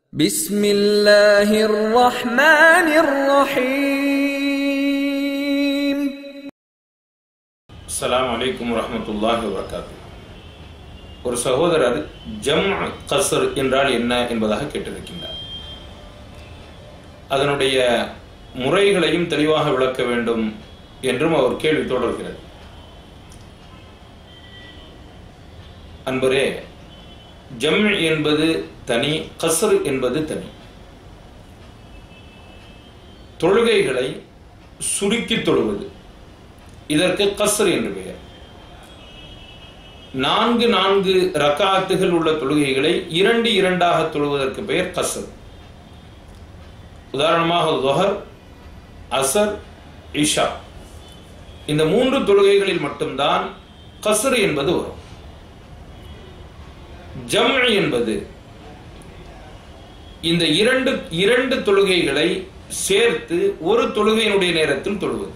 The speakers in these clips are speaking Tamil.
بسم الله الرحمن الرحيم அஸ்ஸலாமு அலைக்கும் வரஹ்மத்துல்லாஹி வபரகாத்து ஒரு சகோதரர் ஜம் கசர் என்றால் என்ன என்பதாக கேட்டிருக்கின்றார் அதனுடைய முறைகளையும் தெளிவாக விளக்க வேண்டும் என்றும் அவர் கேள்வி தொடர்கிறது அன்பரே ஜம் என்பது தனி கசர் என்பது தனி தொழுகைகளை சுருக்கி தொழுவது இதற்கு கஸ்ர் என்று பெயர் நான்கு நான்கு ரக்காத்துகள் உள்ள தொழுகைகளை இரண்டு இரண்டாக தொழுவதற்கு பெயர் கஸ்ர் உதாரணமாக தொஹர் அசர் இஷா இந்த மூன்று தொழுகைகளில் மட்டும்தான் கஸ்ர் என்பது வரும் ஜம் என்பது இந்த இரண்டு இரண்டு தொழுகைகளை சேர்த்து ஒரு தொழுகையினுடைய நேரத்தில் தொழுவது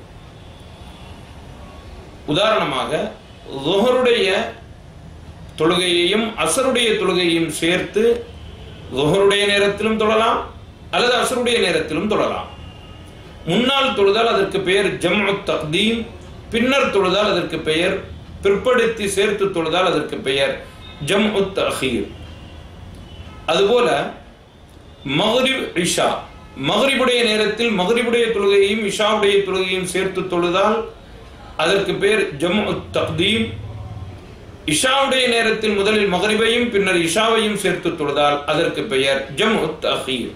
உதாரணமாக லுஹருடைய தொழுகையையும் அசருடைய தொழுகையையும் சேர்த்து லுஹருடைய நேரத்திலும் தொழலாம் அல்லது அசருடைய நேரத்திலும் தொழலாம் முன்னால் தொழுதால் அதற்கு பெயர் ஜம்உ தக்தீம் பின்னர் தொழுதால் அதற்கு பெயர் பிற்படுத்தி சேர்த்து தொழுதால் அதற்கு பெயர் ஜம்உ தஹீர் அதுபோல மஹ்ரிப் இஷா மஹ்ரிபுடைய நேரத்தில் மஹ்ரிபுடைய தொழுகையையும் இஷாவுடைய தொழுகையையும் சேர்த்து தொழுதால் அதற்கு பேர் ஜம்மு தக்தீம் இஷாவுடைய நேரத்தில் முதலில் மகரிபையும் பின்னர் இஷாவையும் சேர்த்து தொழுதால் அதற்கு பெயர் ஜம்மு தஹீர்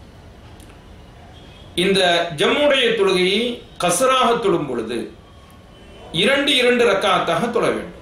இந்த ஜம்முடைய தொழுகையை கசராக தொழும் பொழுது இரண்டு இரண்டு ரக்காத்தாக தொழ வேண்டும்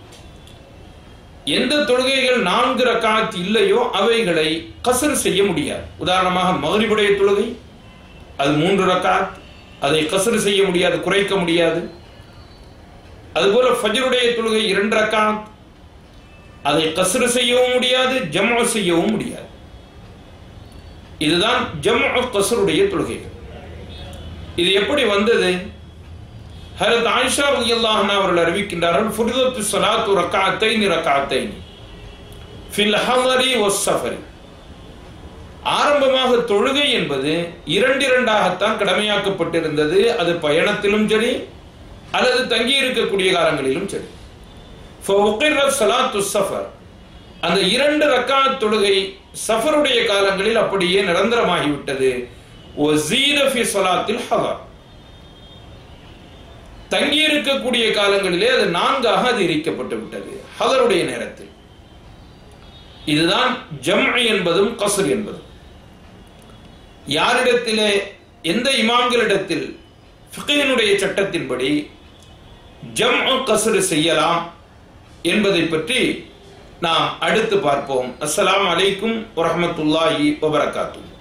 எந்த தொழுகைகள் நான்கு ரக்காத் இல்லையோ அவைகளை கசர் செய்ய முடியாது உதாரணமாக மகரிபுடைய தொழுகை அது மூன்று ரக்காத் அதை கசர் செய்ய முடியாது குறைக்க முடியாது அதுபோல ஃபஜருடைய தொழுகை இரண்டு ரக்காத் அதை கஸ்ரு செய்யவும் முடியாது ஜம்அ செய்யவும் முடியாது இதுதான் ஜம்அ கஸ்ருடைய தொழுகைகள் இது எப்படி வந்தது ஹரத் ஆயிஷா ரலியல்லாஹு அன்ஹா அவர்கள் அறிவிக்கின்றார்கள் ஃபுரிதத்து ஸலாத்து ரக்அத்தைன் ரக்அத்தைன் ஃபில் ஹதரி வஸ் ஸஃபரி ஆரம்பமாக தொழுகை என்பது இரண்டு இரண்டாகத்தான் கடமையாக்கப்பட்டிருந்தது அது பயணத்திலும் சரி அல்லது தங்கி இருக்கக்கூடிய காலங்களிலும் சரி சலாத்து சஃபர் அந்த இரண்டு ரக்காத் தொழுகை சஃபருடைய காலங்களில் அப்படியே நிரந்தரமாகிவிட்டது சலாத்தில் ஹதர் தங்கி இருக்கக்கூடிய காலங்களிலே அது நான்காக அதிகரிக்கப்பட்டு விட்டது ஹதருடைய நேரத்தில் இதுதான் ஜம் என்பதும் கசர் என்பதும் யாரிடத்திலே எந்த இமாம்களிடத்தில் ஃபிகையினுடைய சட்டத்தின்படி ஜம் கசரு செய்யலாம் என்பதை பற்றி நாம் அடுத்து பார்ப்போம் அஸ்ஸலாம் அலைக்கும் வரஹமத்துல்லாஹி வபரகாத்து